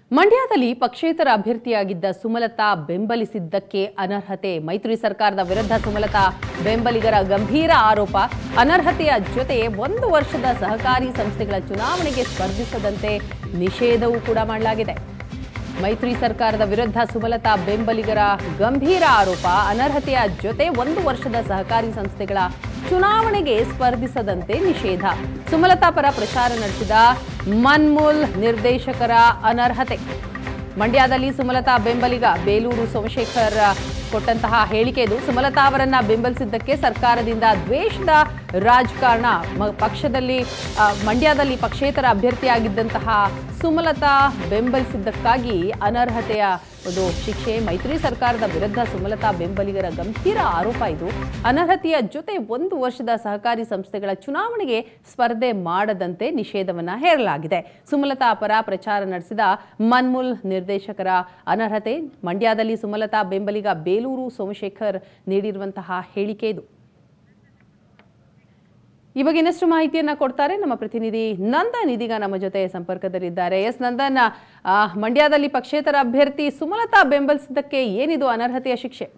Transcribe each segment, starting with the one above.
ಮಂಡ್ಯದಲ್ಲಿ ಪಕ್ಷೇತರ ಅಭ್ಯರ್ಥಿಯಾಗಿದ್ದ ಸುಮಲತಾ ಬೆಂಬಲಿಸಿದ್ದಕ್ಕೆ ಅನರ್ಹತೆ ಮೈತ್ರಿ ಸರ್ಕಾರದ ವಿರುದ್ಧ ಸುಮಲತಾ ಬೆಂಬಲಿಗರ ಗಂಭೀರ ಆರೋಪ ಅನರ್ಹತೆಯ ಜೊತೆ ಒಂದು ವರ್ಷದ ಸಹಕಾರಿ ಸಂಸ್ಥೆಗಳ ಚುನಾವಣೆಗೆ ಸ್ಪರ್ಧಿಸದಂತೆ ನಿಷೇಧವೂ ಕೂಡ ಮಾಡಲಾಗಿದೆ ಮೈತ್ರಿ ಸರ್ಕಾರದ ವಿರುದ್ಧ ಸುಮಲತಾ ಬೆಂಬಲಿಗರ ಗಂಭೀರ ಆರೋಪ ಅನರ್ಹತೆಯ ಜೊತೆ ಒಂದು ವರ್ಷದ ಸಹಕಾರಿ ಸಂಸ್ಥೆಗಳ ಚುನಾವಣೆಗೆ ಸ್ಪರ್ಧಿಸದಂತೆ ನಿಷೇಧ ಸುಮಲತಾ ಪರ ಪ್ರಚಾರ ನಡೆಸಿದ ಮನ್ಮೂಲ್ ನಿರ್ದೇಶಕರ ಅನರ್ಹತೆ ಮಂಡ್ಯದಲ್ಲಿ ಸುಮಲತಾ ಬೆಂಬಲಿಗ ಬೇಲೂರು ಸೋಮಶೇಖರ್ ಕೊಟ್ಟಂತಹ ಹೇಳಿಕೆ ಇದು ಸುಮಲತಾ ಅವರನ್ನ ಬೆಂಬಲಿಸಿದ್ದಕ್ಕೆ ಸರ್ಕಾರದಿಂದ ದ್ವೇಷದ ರಾಜಕಾರಣ ಮ- ಪಕ್ಷದಲ್ಲಿ ಆ, ಮಂಡ್ಯದಲ್ಲಿ ಪಕ್ಷೇತರ ಅಭ್ಯರ್ಥಿಯಾಗಿದ್ದಂತಹ ಸುಮಲತಾ ಬೆಂಬಲಿಸಿದ್ದಕ್ಕಾಗಿ ಅನರ್ಹತೆಯ ಒಂದು ಶಿಕ್ಷೆ ಮೈತ್ರಿ ಸರ್ಕಾರದ ವಿರುದ್ಧ ಸುಮಲತಾ ಬೆಂಬಲಿಗರ ಗಂಭೀರ ಆರೋಪ ಇದು ಅನರ್ಹತೆಯ ಜೊತೆ ಒಂದು ವರ್ಷದ ಸಹಕಾರಿ ಸಂಸ್ಥೆಗಳ ಚುನಾವಣೆಗೆ ಸ್ಪರ್ಧೆ ಮಾಡದಂತೆ ನಿಷೇಧವನ್ನ ಹೇರಲಾಗಿದೆ ಸುಮಲತಾ ಪರ ಪ್ರಚಾರ ನಡೆಸಿದ ಮನ್ಮುಲ್ ನಿರ್ದೇಶಕರ ಅನರ್ಹತೆ ಮಂಡ್ಯದಲ್ಲಿ ಸುಮಲತಾ ಬೆಂಬಲಿಗ ಬೇಲೂರು ಸೋಮಶೇಖರ್ ನೀಡಿರುವಂತಹ ಹೇಳಿಕೆ ಇದು ಈ ಬಗ್ಗೆ ಇನ್ನಷ್ಟು ಮಾಹಿತಿಯನ್ನ ಕೊಡ್ತಾರೆ ನಮ್ಮ ಪ್ರತಿನಿಧಿ ನಂದನ್ ಇದೀಗ ನಮ್ಮ ಜೊತೆ ಸಂಪರ್ಕದಲ್ಲಿದ್ದಾರೆ ಎಸ್ ನಂದನ್ ಆ, ಮಂಡ್ಯದಲ್ಲಿ ಪಕ್ಷೇತರ ಅಭ್ಯರ್ಥಿ ಸುಮಲತಾ ಬೆಂಬಲಿಸಿದ್ದಕ್ಕೆ ಏನಿದು ಅನರ್ಹತೆಯ ಶಿಕ್ಷೆ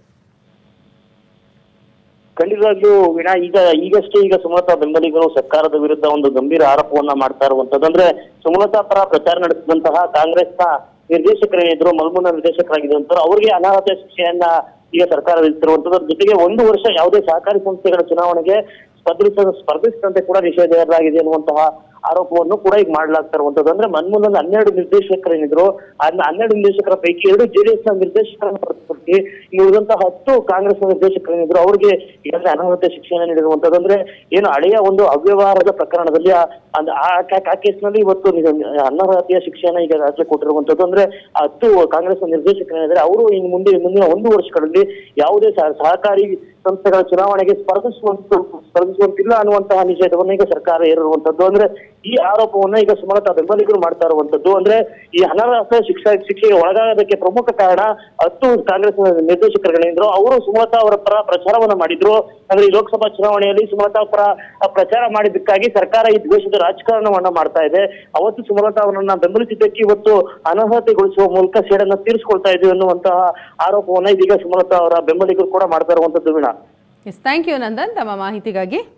ಖಂಡಿತವಾಗ್ಲೂ ವೀಣಾ ಈಗ ಈಗಷ್ಟೇ ಈಗ ಸುಮಲತಾ ಬೆಂಬಲಿಗರು ಸರ್ಕಾರದ ವಿರುದ್ಧ ಒಂದು ಗಂಭೀರ ಆರೋಪವನ್ನ ಮಾಡ್ತಾ ಇರುವಂತದ್ದು ಅಂದ್ರೆ ಸುಮಲತಾ ಪರ ಪ್ರಚಾರ ನಡೆಸಿದಂತಹ ಕಾಂಗ್ರೆಸ್ನ ನಿರ್ದೇಶಕರೇನಿದ್ರು ಮಲ್ಮೂನ ನಿರ್ದೇಶಕರಾಗಿದ್ದಂತರು ಅವರಿಗೆ ಅನರ್ಹತೆ ಶಿಕ್ಷೆಯನ್ನ ಈಗ ಸರ್ಕಾರ ವಿಧಿಸಿರುವಂತದ್ದು ಜೊತೆಗೆ ಒಂದು ವರ್ಷ ಯಾವುದೇ ಸಹಕಾರಿ ಸಂಸ್ಥೆಗಳ ಚುನಾವಣೆಗೆ ಸ್ಪರ್ಧಿಸ ಸ್ಪರ್ಧಿಸಿದಂತೆ ಕೂಡ ನಿಷೇಧ ಹೇರಲಾಗಿದೆ ಅನ್ನುವಂತಹ ಆರೋಪವನ್ನು ಕೂಡ ಈಗ ಮಾಡಲಾಗ್ತಾ ಇರುವಂತದ್ದು ಅಂದ್ರೆ ಮನ್ಮೂಲಲ್ಲಿ ಹನ್ನೆರಡು ನಿರ್ದೇಶಕರೇನಿದ್ರು ಅದನ್ನ ಹನ್ನೆರಡು ನಿರ್ದೇಶಕರ ಪೈಕಿ ಎರಡು ಜೆಡಿಎಸ್ ನ ನಿರ್ದೇಶಕರನ್ನು ಹೊರತುಪಡಿಸಿ ಇಲ್ಲಿ ಉಳಿದಂತಹ ಹತ್ತು ಕಾಂಗ್ರೆಸ್ ನಿರ್ದೇಶಕರೇನಿದ್ರು ಅವರಿಗೆ ಈಗಾಗಲೇ ಅನರ್ಹತೆ ಶಿಕ್ಷೆಯನ್ನು ನೀಡಿರುವಂತದ್ದು ಅಂದ್ರೆ ಏನು ಹಳೆಯ ಒಂದು ಅವ್ಯವಹಾರದ ಪ್ರಕರಣದಲ್ಲಿ ಆ- ಅಂದ್- ಆ ಆ- ಆ ಕೇಸ್ನಲ್ಲಿ ಇವತ್ತು ನಿಜ- ಅನರ್ಹತೆಯ ಶಿಕ್ಷೆಯನ್ನ ಈಗ ರಾಜ್ಯ ಕೊಟ್ಟಿರುವಂತದ್ದು ಅಂದ್ರೆ ಆ ಹತ್ತು ಕಾಂಗ್ರೆಸ್ ನಿರ್ದೇಶಕರೇನಿದ್ದಾರೆ ಅವರು ಇನ್ನು ಮುಂದೆ ಮುಂದಿನ ಒಂದು ವರ್ಷಗಳಲ್ಲಿ ಯಾವುದೇ ಸಹ- ಸಹಕಾರಿ ಸಂಸ್ಥೆಗಳ ಚುನಾವಣೆಗೆ ಸ್ಪರ್ಧಿಸುವಂತ ಸ್ಪರ್ಧಿಸುವಂತಿಲ್ಲ ಅನ್ನುವಂತಹ ನಿಷೇಧವನ್ನು ಈಗ ಸರ್ಕಾರ ಹೇರಿರುವಂತದ್ದು ಅಂದ್ರೆ ಈ ಆರೋಪವನ್ನ ಈಗ ಸುಮಲತಾ ಬೆಂಬಲಿಗರು ಮಾಡ್ತಾ ಇರುವಂತದ್ದು ಅಂದ್ರೆ ಈ ಅನರ್ಹತೆ ಶಿಕ್ಷೆ ಶಿಕ್ಷೆಗೆ ಒಳಗಾಗೋದಕ್ಕೆ ಪ್ರಮುಖ ಕಾರಣ ಹತ್ತು ಕಾಂಗ್ರೆಸ್ ನಿರ್ದೇಶಕರುಗಳೇನಿದ್ರು ಅವರು ಸುಮಲತಾ ಅವರ ಪರ ಪ್ರಚಾರವನ್ನ ಮಾಡಿದ್ರು ಅಂದ್ರೆ ಈ ಲೋಕಸಭಾ ಚುನಾವಣೆಯಲ್ಲಿ ಸುಮಲತಾ ಪರ ಪ್ರಚಾರ ಮಾಡಿದ್ದಕ್ಕಾಗಿ ಸರ್ಕಾರ ಈ ದ್ವೇಷದ ರಾಜಕಾರಣವನ್ನ ಮಾಡ್ತಾ ಇದೆ ಅವತ್ತು ಸುಮಲತಾ ಅವರನ್ನ ಬೆಂಬಲಿಸಿದ್ದಕ್ಕೆ ಇವತ್ತು ಅನರ್ಹತೆಗೊಳಿಸುವ ಮೂಲಕ ಸೇಡನ್ನ ತೀರಿಸಿಕೊಳ್ತಾ ಇದೀವಿ ಅನ್ನುವಂತಹ ಆರೋಪವನ್ನ ಇದೀಗ ಸುಮಲತಾ ಅವರ ಬೆಂಬಲಿಗರು ಕೂಡ ಮಾಡ್ತಾ ಇರುವಂತದ್ದು Veena S thank you Nandan ತಮ್ಮ ಮಾಹಿತಿಗಾಗಿ